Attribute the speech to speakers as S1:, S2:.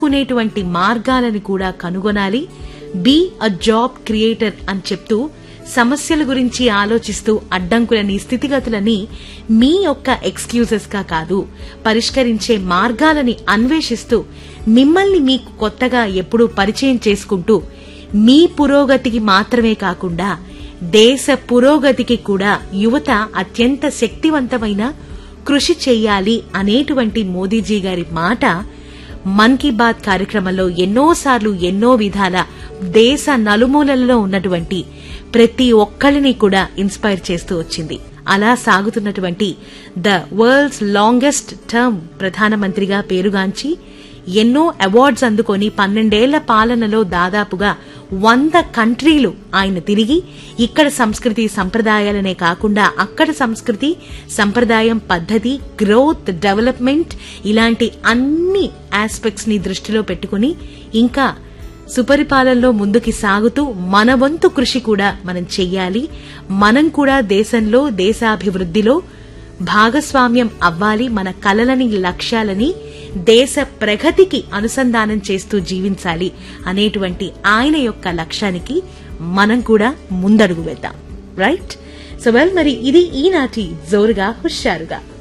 S1: కునేటువంటి మార్గాలను కూడా కనుగొనాలి బీ అ జాబ్ క్రియేటర్ అని చెప్తూ సమస్యల గురించి ఆలోచిస్తూ అడ్డంకులని స్థితిగతులని మీ యొక్క ఎక్స్క్యూజెస్ గా కాదు పరిష్కరించే మార్గాలని అన్వేషిస్తూ మిమ్మల్ని మీకు కొత్తగా ఎప్పుడూ పరిచయం చేసుకుంటూ మీ పురోగతికి మాత్రమే కాకుండా దేశ పురోగతికి కూడా యువత అత్యంత శక్తివంతమైన కృషి చెయ్యాలి అనేటువంటి మోదీజీ గారి మాట మన్ కీ బాత్ కార్యక్రమంలో ఎన్నోసార్లు ఎన్నో విధాల దేశ నలుమూలలలో ఉన్నటువంటి ప్రతి ఒక్కరిని కూడా ఇన్స్పైర్ చేస్తూ వచ్చింది అలా సాగుతున్నటువంటి ద వరల్డ్స్ లాంగెస్ట్ టర్మ్ ప్రధానమంత్రిగా పేరుగాంచి ఎన్నో అవార్డ్స్ అందుకొని పన్నెండేళ్ల పాలనలో దాదాపుగా వంద కంట్రీలు ఆయన తిరిగి ఇక్కడ సంస్కృతి సంప్రదాయాలనే కాకుండా అక్కడ సంస్కృతి సంప్రదాయం పద్ధతి గ్రోత్ డెవలప్మెంట్ ఇలాంటి అన్ని ఆస్పెక్ట్స్ ని దృష్టిలో పెట్టుకుని ఇంకా సుపరిపాలనలో ముందుకి సాగుతూ మన వంతు కృషి కూడా మనం చెయ్యాలి మనం కూడా దేశంలో దేశాభివృద్ధిలో భాగస్వామ్యం అవ్వాలి మన కలలని లక్ష్యాలని దేశ ప్రగతికి అనుసంధానం చేస్తూ జీవించాలి అనేటువంటి ఆయన యొక్క లక్ష్యానికి మనం కూడా ముందడుగు వేద్దాం రైట్ సో వెల్ మరి ఇది ఈనాటి జోరుగా హుషారుగా